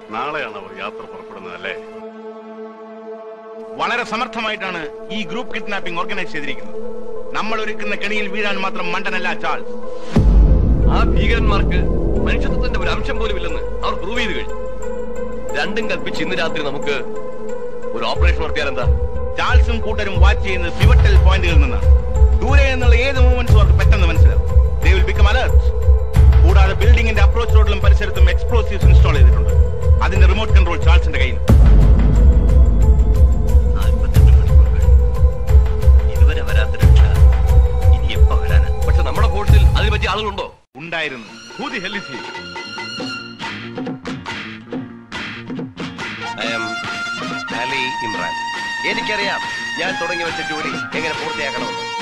നാളെയാണ് അവർ യാത്ര പുറപ്പെടുന്നത് അല്ലേ വളരെ സമർത്ഥമായിട്ടാണ് ഈ ഗ്രൂപ്പ് കിഡ്നാപ്പിംഗ് ഓർഗനൈസ് ചെയ്തിരിക്കുന്നത് നമ്മൾ ഒരുക്കുന്ന കെണിയിൽ വീഴാൻ മാത്രം മണ്ടനല്ല ചാൾസ് ആ ഭീകരന്മാർക്ക് മനുഷ്യത്വത്തിന്റെ ഒരു അംശം പോലും ഇല്ലെന്ന് അവർ പ്രൂവ് ചെയ്ത് കഴിഞ്ഞു രണ്ടും കൽപ്പിച്ച് ഇന്ന് രാത്രി നമുക്ക് ഒരു ഓപ്പറേഷൻ നടത്തിയാൽ എന്താ ചാൾസും കൂട്ടരും വാച്ച് ചെയ്യുന്നത് പിവട്ടൽ പോയിന്റുകളിൽ നിന്നാണ് ദൂരെ നിന്നുള്ള ഏത് മൂവ്മെന്റ്സും അവർക്ക് പെട്ടെന്ന് മനസ്സിലാവും ദേ വിൽ ബിക്കം അലർട്ട് കൂടാതെ ബിൽഡിംഗിന്റെ അപ്രോച്ച് റോഡിലും പരിസരത്തും എക്സ്പ്ലോസീവ്സ് ഇൻസ്റ്റാൾ ചെയ്തിട്ടുണ്ട് അതിന്റെ റിമോട്ട് കൺട്രോൾ ചാൾസിന്റെ കയ്യിൽ നാൽപ്പത്തെട്ട് മണിക്കൂർ ഇതുവരെ വരാത്ത രക്ഷ ഇനി എപ്പോ വരാനാ പക്ഷെ നമ്മുടെ ഫോഴ്സിൽ അതിന് പറ്റിയ ആളുകളുണ്ടോ ഉണ്ടായിരുന്നു Who the hell is he? I am Ali Imran എനിക്കറിയാം ഞാൻ തുടങ്ങി വെച്ച ജോലി എങ്ങനെ പൂർത്തിയാക്കണമെന്ന്